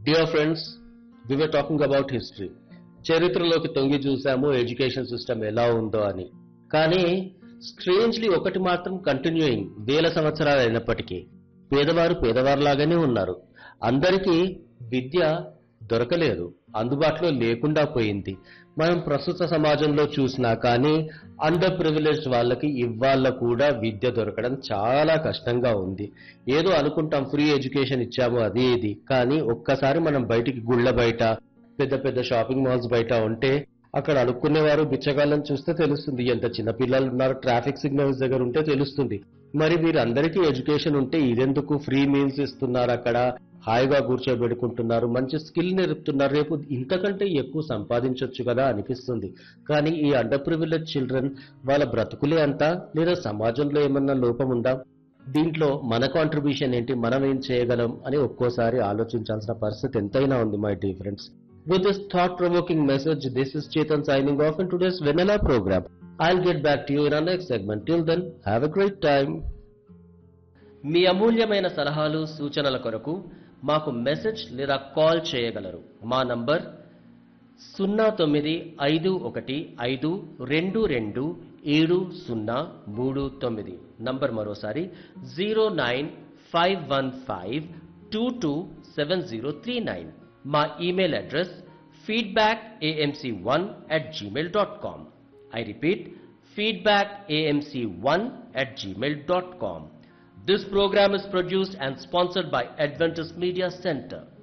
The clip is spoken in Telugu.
Dear friends we were talking about history చరిత్రలోకి తొంగి చూసాము ఎడ్యుకేషన్ సిస్టమ్ ఎలా ఉందో అని కానీ స్ట్రేంజ్లీ ఒకటి మాత్రం కంటిన్యూయింగ్ వేల సంవత్సరాలు అయినప్పటికీ పేదవారు పేదవారులాగానే ఉన్నారు అందరికీ విద్య దొరకలేదు అందుబాటులో లేకుండా పోయింది మనం ప్రస్తుత సమాజంలో చూసినా కానీ అండర్ ప్రివిలేజ్డ్ వాళ్ళకి ఇవాళ కూడా విద్య దొరకడం చాలా కష్టంగా ఉంది ఏదో అనుకుంటాం ఫ్రీ ఎడ్యుకేషన్ ఇచ్చాము అది ఇది కానీ ఒక్కసారి మనం బయటికి గుళ్ళ బయట పెద్ద పెద్ద షాపింగ్ మాల్స్ బయట ఉంటే అక్కడ అడుక్కునేవారు బిచ్చగాళ్ళని చూస్తే తెలుస్తుంది ఎంత చిన్న పిల్లలు ఉన్నారు ట్రాఫిక్ సిగ్నల్స్ దగ్గర ఉంటే తెలుస్తుంది మరి వీరందరికీ ఎడ్యుకేషన్ ఉంటే ఇదెందుకు ఫ్రీ మీల్స్ ఇస్తున్నారు అక్కడ హాయిగా కూర్చోబెడుకుంటున్నారు మంచి స్కిల్ నేర్పుతున్నారు రేపు ఇంతకంటే ఎక్కువ సంపాదించవచ్చు కదా అనిపిస్తుంది కానీ ఈ అండర్ ప్రివిలేజ్ చిల్డ్రన్ వాళ్ళ బ్రతుకులే అంతా లేదా సమాజంలో ఏమన్నా లోపం ఉందా దీంట్లో మన కాంట్రిబ్యూషన్ ఏంటి మనం ఏం చేయగలం అని ఒక్కోసారి ఆలోచించాల్సిన పరిస్థితి ఎంతైనా ఉంది my dear friends With this thought-provoking message, this is Chetan signing off in today's Vanilla program. I'll get back to you in our next segment. Till then, have a great time. మీ అమూల్యమైన సలహాలు సూచనల కొరకు మాకు మెసేజ్ లేదా కాల్ చేయగలరు మా నంబర్ సున్నా తొమ్మిది ఐదు ఒకటి ఐదు రెండు రెండు ఏడు సున్నా మూడు తొమ్మిది నంబర్ మరోసారి zero nine five one five two two seven zero three nine మా email address feedback AMC one at Gmail dot com I repeat feedback AMC one at Gmail dot com This program is produced and sponsored by Adventist Media Center.